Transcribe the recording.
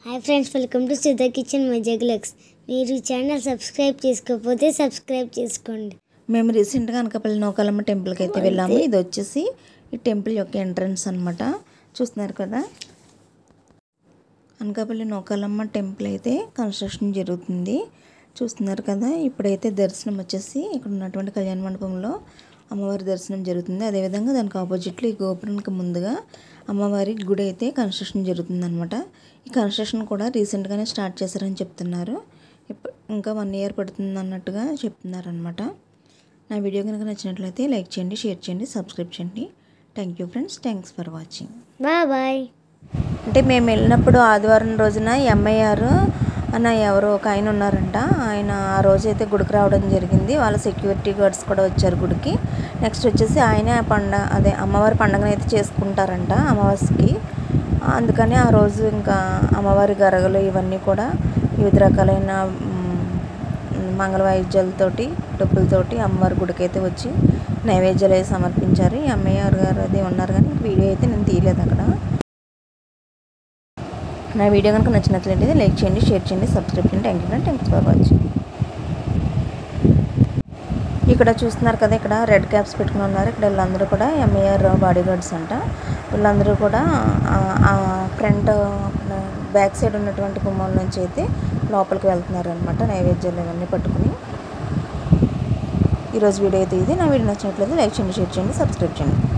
hi friends welcome to Sudha kitchen మెజగ్లక్స్ మీరు ఈ ఛానల్ సబ్స్క్రైబ్ చేసుకోకపోతే సబ్స్క్రైబ్ చేసుకోండి మేము రీసెంట్గా అనకాపల్లి నౌకాలమ్మ టెంపుల్కి అయితే వెళ్ళాము ఇది వచ్చేసి ఈ టెంపుల్ యొక్క ఎంట్రన్స్ అనమాట చూస్తున్నారు కదా అనకాపల్లి నౌకాలమ్మ టెంపుల్ అయితే కన్స్ట్రక్షన్ జరుగుతుంది చూస్తున్నారు కదా ఇప్పుడైతే దర్శనం వచ్చేసి ఇక్కడ ఉన్నటువంటి కళ్యాణ మండపంలో అమ్మవారి దర్శనం జరుగుతుంది అదేవిధంగా దానికి ఆపోజిట్లో ఈ గోపురానికి ముందుగా అమ్మవారి గుడి అయితే కన్స్ట్రక్షన్ జరుగుతుంది అనమాట ఈ కన్స్ట్రక్షన్ కూడా రీసెంట్గానే స్టార్ట్ చేశారని చెప్తున్నారు ఇప్పుడు ఇంకా వన్ ఇయర్ పడుతుంది అన్నట్టుగా చెప్తున్నారు అనమాట నా వీడియో కనుక నచ్చినట్లయితే లైక్ చేయండి షేర్ చేయండి సబ్స్క్రైబ్ చేయండి thank you friends thanks for watching bye bye అంటే మేము వెళ్ళినప్పుడు ఆదివారం రోజున ఎంఐఆర్ అన్న ఎవరో ఒక ఆయన ఉన్నారంట ఆయన ఆ రోజు అయితే గుడికి రావడం జరిగింది వాళ్ళ సెక్యూరిటీ గార్డ్స్ కూడా వచ్చారు గుడికి నెక్స్ట్ వచ్చేసి ఆయనే ఆ పండగ అదే అమ్మవారి పండగను అయితే చేసుకుంటారంట అమావాస్యకి అందుకని ఆ రోజు ఇంకా అమ్మవారి గరగలు ఇవన్నీ కూడా వివిధ రకాలైన మ్, మంగళ వాయిద్యాలతోటి డబ్బులతోటి అమ్మవారి గుడికి అయితే వచ్చి నైవేద్యాలు అయితే సమర్పించారు ఈ అమ్మయ్యారు గారు అది ఉన్నారు కానీ వీడియో అయితే నేను తీయలేదు అక్కడ నా వీడియో కనుక నచ్చినట్లయితే లైక్ చేయండి షేర్ చేయండి సబ్స్క్రైబ్ చేయండి thank you friend thanks for watching ఇక్కడ చూస్తున్నారు కదా ఇక్కడ రెడ్ క్యాప్స్ పెట్టుకుని ఉన్నారు ఇక్కడ వీళ్ళందరూ కూడా ఎంఏఆర్ బాడీ గార్డ్స్ అంట వీళ్ళందరూ కూడా ఫ్రంట్ బ్యాక్ సైడ్ ఉన్నటువంటి గుమ్మం నుంచి అయితే లోపలికి వెళ్తున్నారు అనమాట నైవేద్యాలు ఇవన్నీ పట్టుకుని ఈరోజు వీడియో అయితే ఇది నా వీడియో నచ్చినట్లయితే లైక్ చేయండి షేర్ చేయండి సబ్స్క్రైబ్ చేయండి